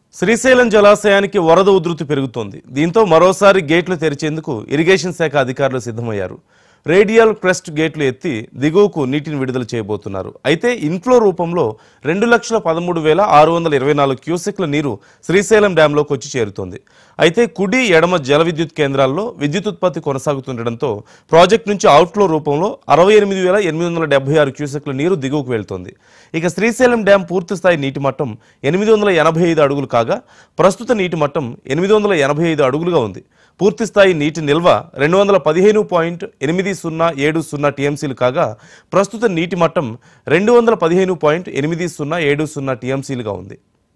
శ్రీశైలం జలాశయానికి వరద ఉధృతి పెరుగుతోంది దీంతో మరోసారి గేట్లు తెరిచేందుకు ఇరిగేషన్ శాఖ అధికారులు సిద్ధమయ్యారు రేడియల్ క్రెస్ట్ గేట్లు ఎత్తి దిగువకు నీటిని విడుదల చేయబోతున్నారు అయితే ఇన్ఫ్లో రూపంలో రెండు లక్షల పదమూడు వేల ఆరు వందల ఇరవై నాలుగు క్యూసెక్ల నీరు శ్రీశైలం డ్యాంలోకి వచ్చి చేరుతోంది అయితే కుడి ఎడమ జల విద్యుత్ కేంద్రాల్లో విద్యుత్ ఉత్పత్తి కొనసాగుతుండటంతో ప్రాజెక్టు నుంచి అవుట్ఫ్లో రూపంలో అరవై ఎనిమిది వేల ఎనిమిది వందల డెబ్బై ఆరు క్యూసెక్ల నీరు దిగువకు వెళ్తోంది ఇక శ్రీశైలం డ్యాం పూర్తి స్థాయి నీటి మట్టం ఎనిమిది వందల ఎనభై ఐదు అడుగులు కాగా ప్రస్తుత నీటి మట్టం ఎనిమిది వందల ఎనభై ఐదు అడుగులుగా ఉంది పూర్తి స్థాయి నీటి నిల్వ రెండు వందల పదిహేను పాయింట్ ఎనిమిది సున్నా ఏడు సున్నా టీఎంసీలు కాగా ప్రస్తుత నీటి మట్టం రెండు వందల పదిహేను పాయింట్ ఎనిమిది సున్నా ఏడు సున్నా టీఎంసీలుగా ఉంది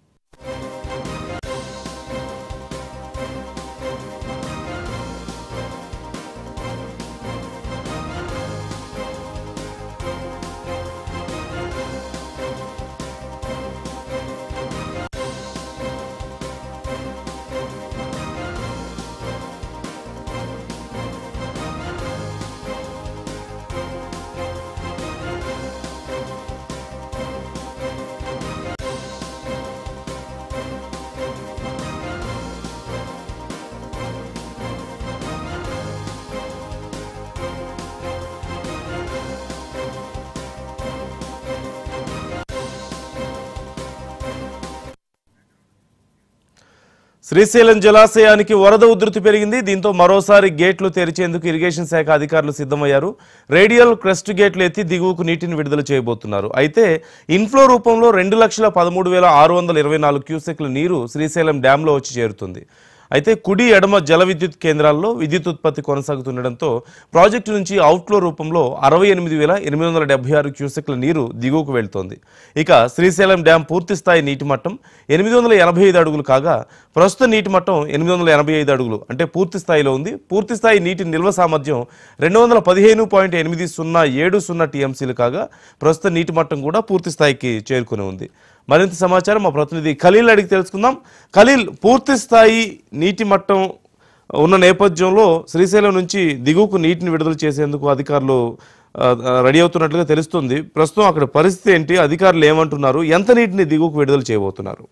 శ్రీశైలం జలాశయానికి వరద ఉధృతి పెరిగింది దీంతో మరోసారి గేట్లు తెరిచేందుకు ఇరిగేషన్ శాఖ అధికారులు సిద్ధమయ్యారు రేడియల్ క్రెస్ట్ గేట్లు ఎత్తి దిగువకు నీటిని విడుదల చేయబోతున్నారు అయితే ఇన్ఫ్లో రూపంలో రెండు లక్షల పదమూడు వేల ఆరు వందల ఇరవై నాలుగు క్యూసెక్ల నీరు శ్రీశైలం డ్యాంలో వచ్చి చేరుతుంది అయితే కుడి ఎడమ జల విద్యుత్ కేంద్రాల్లో విద్యుత్ ఉత్పత్తి కొనసాగుతుండటంతో ప్రాజెక్టు నుంచి అవుట్ఫ్లో రూపంలో అరవై ఎనిమిది వేల ఎనిమిది వందల డెబ్బై ఆరు క్యూసెక్ల నీరు దిగువకు వెళ్తోంది ఇక శ్రీశైలం డ్యాం పూర్తి స్థాయి నీటి మట్టం ఎనిమిది వందల ఎనభై ఐదు అడుగులు కాగా ప్రస్తుత నీటి మట్టం ఎనిమిది వందల ఎనభై ఐదు అడుగులు అంటే పూర్తి స్థాయిలో ఉంది పూర్తి స్థాయి నీటి నిల్వ సామర్థ్యం రెండు వందల పదిహేను పాయింట్ ఎనిమిది సున్నా ఏడు సున్నా టీఎంసీలు కాగా ప్రస్తుత నీటి మట్టం కూడా పూర్తి స్థాయికి చేరుకుని ఉంది మరింత సమాచారం మా ప్రతినిధి ఖలీల్ అడిగి తెలుసుకుందాం ఖలీల్ పూర్తి స్థాయి నీటి మట్టం ఉన్న నేపథ్యంలో శ్రీశైలం నుంచి దిగువకు నీటిని విడుదల చేసేందుకు అధికారులు ఆ, ఆ, రెడీ అవుతున్నట్లుగా తెలుస్తుంది ప్రస్తుతం అక్కడ పరిస్థితి ఏంటి అధికారులు ఏమంటున్నారు ఎంత నీటిని దిగువకు విడుదల చేయబోతున్నారు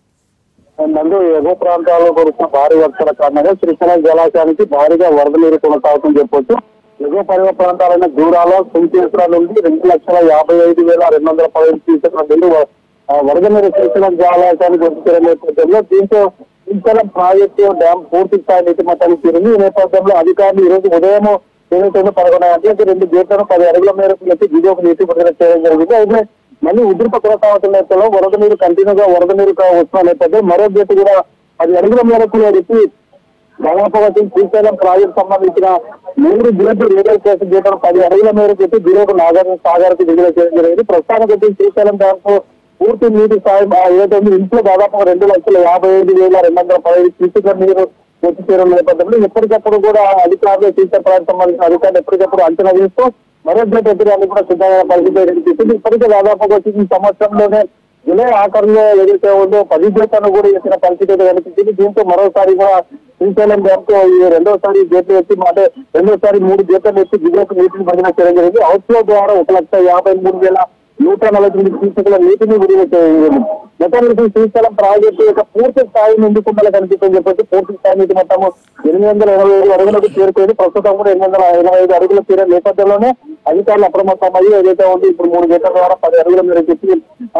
నందు ఎగువ ప్రాంతాల్లో కురిసిన భారీ వర్షాల కారణంగా శ్రీశైలం జలాశయానికి భారీగా వరద నీరు కొనసాగుతుందని చెప్పొచ్చు ఎగువ పరివ ప్రాంతాలైన దూరాలో కుంచేశ్వర నుండి రెండు లక్షల యాభై ఐదు వేల రెండు వందల పదిహేను క్యూసెక్ల నీరు వ- ఆ వరద నీరు శ్రీశైలం జలాశయానికి వచ్చే నేపథ్యంలో దీంతో శ్రీశైలం ప్రాజెక్టు డ్యామ్ పూర్తి స్థాయి నీటి మట్టానికి చేరింది ఈ నేపథ్యంలో అధికారులు ఈ రోజు ఉదయం ఏదైతే పదకొండు గంటలకి రెండు గేట్లను పది అడుగుల మేరకు ఎత్తి దిగువకు నీటి విడుదల చేయడం జరిగింది అయితే మళ్ళీ ఉధృత కొనసాగుతున్న నేపథ్యంలో వరద నీరు కంటిన్యూగా వరద నీరు కా- వస్తున్న నేపథ్యం మరో గేటు కూడా పది అడుగుల మేరకు ఎత్తి దాదాపుగా శ్రీశైలం ప్రాజెక్ట్ సంబంధించిన మూడు గేట్లు రేడియల్ కేసు గేట్లను పది అడుగుల మేరకు ఎత్తి దిగువకు నాగర్ సాగర్కి విడుదల చేయడం జరిగింది ప్రస్తుతానికి వచ్చి శ్రీశైలం డ్యాంకు పూర్తి నీటి స్థాయి ఆ, ఏదైతే ఉంది ఇంట్లో దాదాపు రెండు లక్షల యాభై ఐదు వేల రెండు వందల పదహైదు క్యూసెక్ల నీరు వచ్చి చేరిన నేపథ్యంలో ఎప్పటికప్పుడు కూడా అధికారులు శ్రీశైలం ప్రాజెక్ట్ సంబంధించిన అధికారులు ఎప్పటికప్పుడు అంచనా వేస్తూ మరో గేట్ ఎదురాన్ని కూడా సిద్ధమైన పరిస్థితి కనిపిస్తుంది ఇప్పటికే దాదాపుగా వచ్చి ఈ సంవత్సరంలోనే జూలై ఆఖరిలో ఏదైతే ఉందో పది గేట్లను కూడా ఎత్తిన పరిస్థితి అయితే కనిపించింది దీంతో మరోసారి కూడా శ్రీశైలం డ్యామ్ కు ఈ రెండోసారి గేట్లు ఎత్తి అంటే రెండోసారి మూడు గేట్లను ఎత్తి దిగువకు నీటిని బదిలీ చేయడం జరిగింది అవుట్ఫ్లో ద్వారా ఒక లక్ష యాభై మూడు వేల నూట నలభై తొమ్మిది క్యూసెక్ల నీటిని విడుదల చేయడం మొత్తానికి శ్రీశైలం ప్రాజెక్టు యొక్క పూర్తి స్థాయి నుండి కుండలు కనిపిస్తుందని చెప్పొచ్చు పూర్తి స్థాయి నీటి మొత్తము ఎనిమిది వందల ఎనభై ఐదు అడుగులకు చేరుకుంది ప్రస్తుతం కూడా ఎనిమిది వందల ఎనభై ఐదు అడుగులు చేరే నేపథ్యంలోనే అధికారులు అప్రమత్తం అయ్యి ఏదైతే ఉంది ఇప్పుడు మూడు గంటల ద్వారా పది అడుగుల మేరకు చెప్పి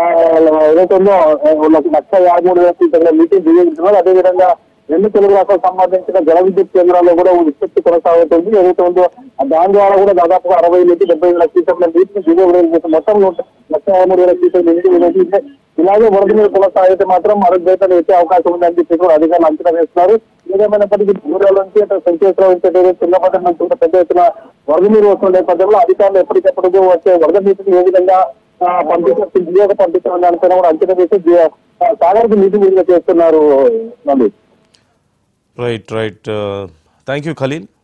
ఏదైతే ఉందో ఆ, లక్ష యాభై మూడు వేల క్యూసెక్ల నీటిని దిగుతున్నారు అదేవిధంగా రెండు తెలుగు రాష్ట్రాలకు సంబంధించిన జల విద్యుత్ కేంద్రాల్లో కూడా ఉత్పత్తి కొనసాగుతుంది ఏదైతే ఉందో ఆ దాని ద్వారా కూడా దాదాపు అరవై నుంచి డెబ్బై వేల క్యూసెక్ల నీటిని దిగువ విడుదల చేసి మొత్తం నూట- లక్ష యాభై మూడు వేల క్యూసెక్ల నీటిని విడుదల చేసి ఇలాగే వరద నీరు కొనసాగితే మాత్రం మరో గేటలు ఎత్తే అవకాశం ఉందని చెప్పి కూడా అధికారులు అంచనా వేస్తున్నారు ఏదేమైనప్పటికీ దూరాల నుంచి అటు సంకేశ్వరం నుంచి అటు చిన్నపట్ల నుంచి కూడా పెద్ద ఎత్తున వరద నీరు వస్తున్న నేపథ్యంలో అధికారులు ఎప్పటికెప్పుడు వచ్చే వరద నీటిని ఏ విధంగా ఆ, పంపించవచ్చు దిగువకు పంపించడం దానిపైన కూడా అంచనా వేసి ది- ఆ, సాగర్కి నీటి విడుదల చేస్తున్నారు Nandi right right thank you Khaleel